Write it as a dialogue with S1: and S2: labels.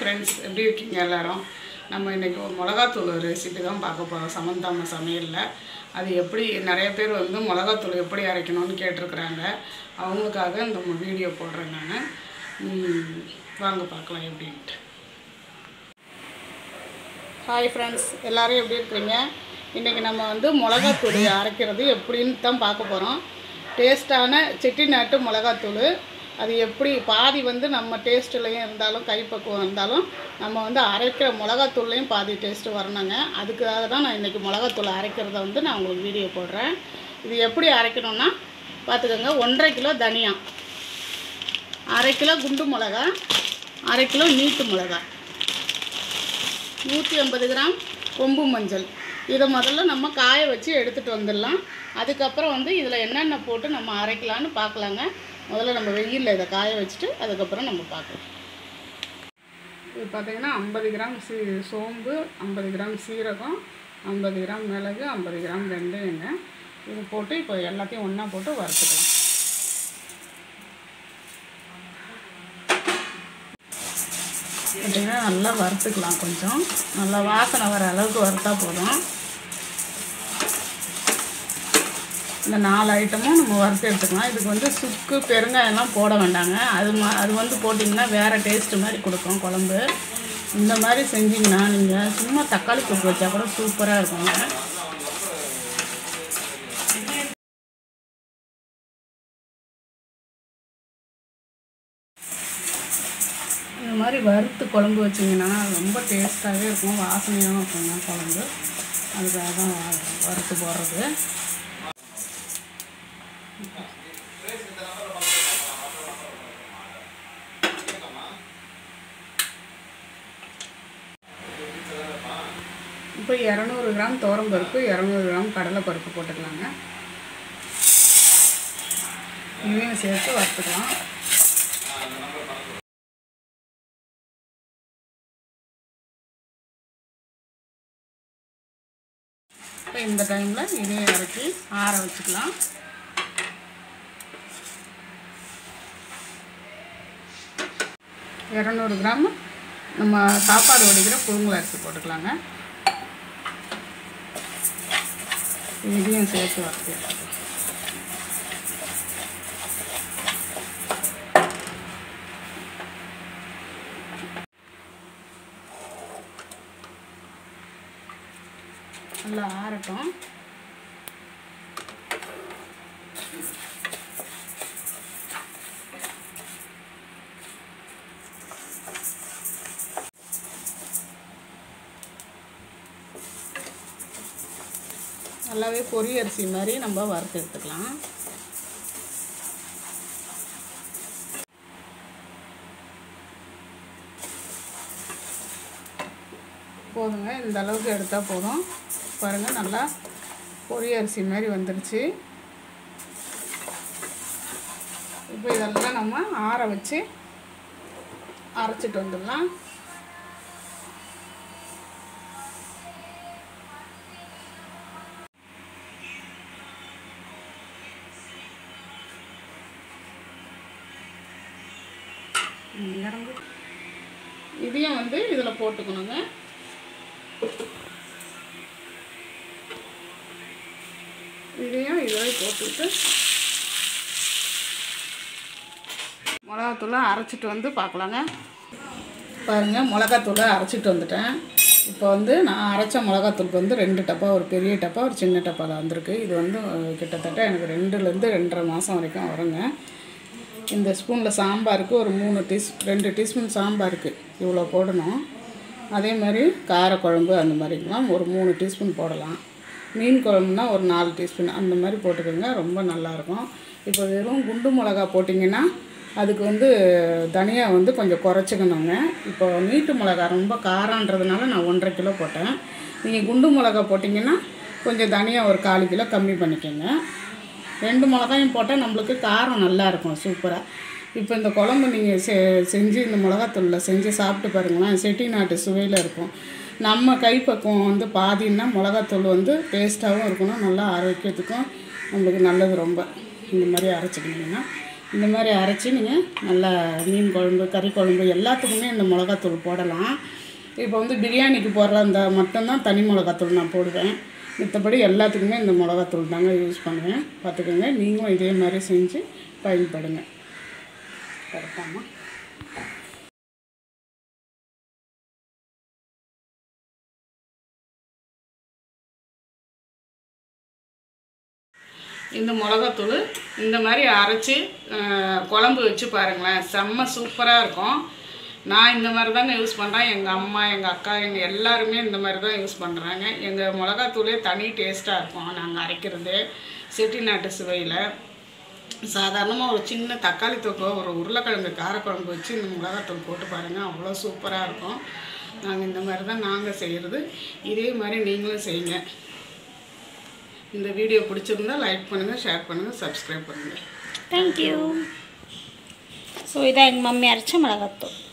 S1: friends எப்படி இருக்கீங்க எல்லாரும் நம்ம இன்றைக்கி ஒரு மிளகாத்தூள் ரெசிபி தான் பார்க்க போகிறோம் சமந்தாம சமையலில் அது எப்படி நிறைய பேர் வந்து மிளகாத்தூள் எப்படி அரைக்கணும்னு கேட்டிருக்கிறாங்க அவங்களுக்காக இந்த வீடியோ போடுறேன் நான் வாங்க பார்க்கலாம் எப்படின்ட்டு ஹாய் ஃப்ரெண்ட்ஸ் எல்லோரும் எப்படி இருக்கிறீங்க இன்றைக்கி நம்ம வந்து மிளகாத்தூள் அரைக்கிறது எப்படின்னு தான் பார்க்க போகிறோம் டேஸ்ட்டான செட்டிநாட்டு மிளகாத்தூள் அது எப்படி பாதி வந்து நம்ம டேஸ்ட்டுலையும் இருந்தாலும் கைப்பக்குவம் இருந்தாலும் நம்ம வந்து அரைக்கிற மிளகாத்தூள்லையும் பாதி டேஸ்ட்டு வரணுங்க அதுக்காக தான் நான் இன்றைக்கி மிளகாத்தூள் அரைக்கிறத வந்து நான் உங்களுக்கு வீடியோ போடுறேன் இது எப்படி அரைக்கணும்னா பார்த்துக்கோங்க ஒன்றரை கிலோ தனியா அரை கிலோ குண்டு மிளகா அரை கிலோ நீட்டு மிளகா நூற்றி ஐம்பது கிராம் கொம்பு மஞ்சள் இதை முதல்ல நம்ம காய வச்சு எடுத்துகிட்டு வந்துடலாம் அதுக்கப்புறம் வந்து இதில் என்னென்ன போட்டு நம்ம அரைக்கலான்னு பார்க்கலாங்க முதல்ல நம்ம வெயிலில் இதை காய வச்சுட்டு அதுக்கப்புறம் நம்ம பார்க்கலாம் இது பார்த்திங்கன்னா ஐம்பது கிராம் சீ சோம்பு ஐம்பது கிராம் சீரகம் ஐம்பது கிராம் மிளகு ஐம்பது கிராம் வெந்தயங்க இது போட்டு இப்போ எல்லாத்தையும் ஒன்றா போட்டு வறுத்துக்கலாம் பார்த்திங்கன்னா நல்லா வறுத்துக்கலாம் கொஞ்சம் நல்லா வாசனை வர அளவுக்கு வறுத்தா போதும் இந்த நாலு ஐட்டமும் நம்ம வறுத்து எடுத்துக்கலாம் இதுக்கு வந்து சுக்கு பெருங்காயம்லாம் போட வேண்டாங்க அது மா அது வந்து போட்டிங்கன்னா வேறு டேஸ்ட்டு மாதிரி கொடுக்கும் குழம்பு இந்த மாதிரி செஞ்சிங்கன்னா நீங்கள் சும்மா தக்காளி தொக்கு வச்சா கூட சூப்பராக இருக்குங்க இந்த மாதிரி வறுத்து குழம்பு வச்சிங்கன்னா ரொம்ப டேஸ்ட்டாகவே இருக்கும் வாசனையாகவும் இருக்குங்க குழம்பு அதுக்காக தான் வறுத்து போடுறது இப்போ இரநூறு கிராம் பருப்பு இரநூறு கிராம் கடலைப்பருப்பு போட்டுக்கலாங்க இதையும் சேர்த்து வறுத்துக்கலாம் இப்போ இந்த டைமில் இதையும் இறக்கி ஆற வச்சுக்கலாம் இரநூறு கிராம் நம்ம சாப்பாடு வடிக்கிற புழுங்கல் அரிசி போட்டுக்கலாங்க இதையும் சேர்த்து வறுத்து நல்லா ஆறட்டும் நல்லாவே பொரி அரிசி மாதிரி நம்ம வறுத்து எடுத்துக்கலாம் போதுங்க இந்த அளவுக்கு எடுத்தால் போதும் பாருங்கள் நல்லா பொரி அரிசி மாதிரி வந்துருச்சு இப்போ இதெல்லாம் நம்ம ஆற வச்சு அரைச்சிட்டு வந்துடலாம் இறங்கு இதையும் வந்து இதில் போட்டுக்கணுங்க இதையும் இதில் போட்டுவிட்டு மிளகாத்தூளை அரைச்சிட்டு வந்து பார்க்கலாங்க பாருங்கள் மிளகாத்தூளை அரைச்சிட்டு வந்துட்டேன் இப்போ வந்து நான் அரைச்ச மிளகாத்தூளுக்கு வந்து ரெண்டு டப்பா ஒரு பெரிய டப்பா ஒரு சின்ன டப்பாவில் வந்திருக்கு இது வந்து கிட்டத்தட்ட எனக்கு ரெண்டுலேருந்து ரெண்டரை மாதம் வரைக்கும் வருங்க இந்த ஸ்பூனில் சாம்பாருக்கு ஒரு மூணு டீஸ் ரெண்டு டீஸ்பூன் சாம்பாருக்கு இவ்வளோ போடணும் அதே மாதிரி காரக்குழம்பு அந்த மாதிரிலாம் ஒரு மூணு டீஸ்பூன் போடலாம் மீன் குழம்புனா ஒரு நாலு டீஸ்பூன் அந்த மாதிரி போட்டுக்கோங்க ரொம்ப நல்லாயிருக்கும் இப்போ வெறும் குண்டு மிளகா போட்டிங்கன்னா அதுக்கு வந்து தனியாக வந்து கொஞ்சம் குறைச்சிக்கணுங்க இப்போ நீட்டு மிளகா ரொம்ப காரன்றதுனால நான் ஒன்றரை கிலோ போட்டேன் நீங்கள் குண்டு மிளகா போட்டிங்கன்னா கொஞ்சம் தனியாக ஒரு கால் கிலோ கம்மி பண்ணிக்கோங்க ரெண்டு மிளகாயும் போட்டால் நம்மளுக்கு காரம் நல்லா இருக்கும் சூப்பராக இப்போ இந்த குழம்பு நீங்கள் செ செஞ்சு இந்த மிளகாத்தூளில் செஞ்சு சாப்பிட்டு பாருங்களேன் செட்டிநாட்டு சுவையில் இருக்கும் நம்ம கைப்பக்குவம் வந்து பாதின்னா மிளகாத்தூள் வந்து டேஸ்ட்டாகவும் இருக்கணும் நல்லா ஆரோக்கியத்துக்கும் நம்மளுக்கு நல்லது ரொம்ப இந்த மாதிரி அரைச்சிக்கிட்டிங்கன்னா இந்த மாதிரி அரைச்சி நீங்கள் நல்லா மீன் குழம்பு கறி குழம்பு எல்லாத்துக்குமே இந்த மிளகாத்தூள் போடலாம் இப்போ வந்து பிரியாணிக்கு போடுற அந்த மட்டும்தான் தனி மிளகாத்தூள் நான் போடுவேன் மற்றபடி எல்லாத்துக்குமே இந்த மிளகாத்தூள் தாங்க யூஸ் பண்ணுவேன் பார்த்துக்கோங்க நீங்களும் இதே மாதிரி செஞ்சு பயன்படுங்க கரெக்டாமா இந்த மிளகாத்தூள் இந்த மாதிரி அரைச்சி அஹ், குழம்பு வச்சு பாருங்களேன் செம்ம சூப்பராக இருக்கும் நான் இந்த மாதிரி தாங்க யூஸ் பண்ணுறேன் எங்கள் அம்மா எங்கள் அக்கா எங்கள் எல்லாருமே இந்த மாதிரி தான் யூஸ் பண்ணுறாங்க எங்கள் மிளகாத்தூளே தனி டேஸ்ட்டாக இருக்கும் நாங்கள் அரைக்கிறது செட்டிநாட்டு சுவையில் சாதாரணமாக ஒரு சின்ன தக்காளி தொக்கோ ஒரு உருளைக்கிழங்கு காரக்குழம்பு வச்சு இந்த மிளகாத்தூள் போட்டு பாருங்கள் அவ்வளோ சூப்பராக இருக்கும் நாங்கள் இந்த மாதிரி தான் நாங்கள் செய்கிறது இதே மாதிரி நீங்களும் செய்யுங்க இந்த வீடியோ பிடிச்சிருந்தா லைக் பண்ணுங்கள் ஷேர் பண்ணுங்கள் சப்ஸ்கிரைப் பண்ணுங்கள்
S2: தேங்க்யூ ஸோ இதான் எங்கள் மம்மி அரைச்ச மிளகாத்தூள்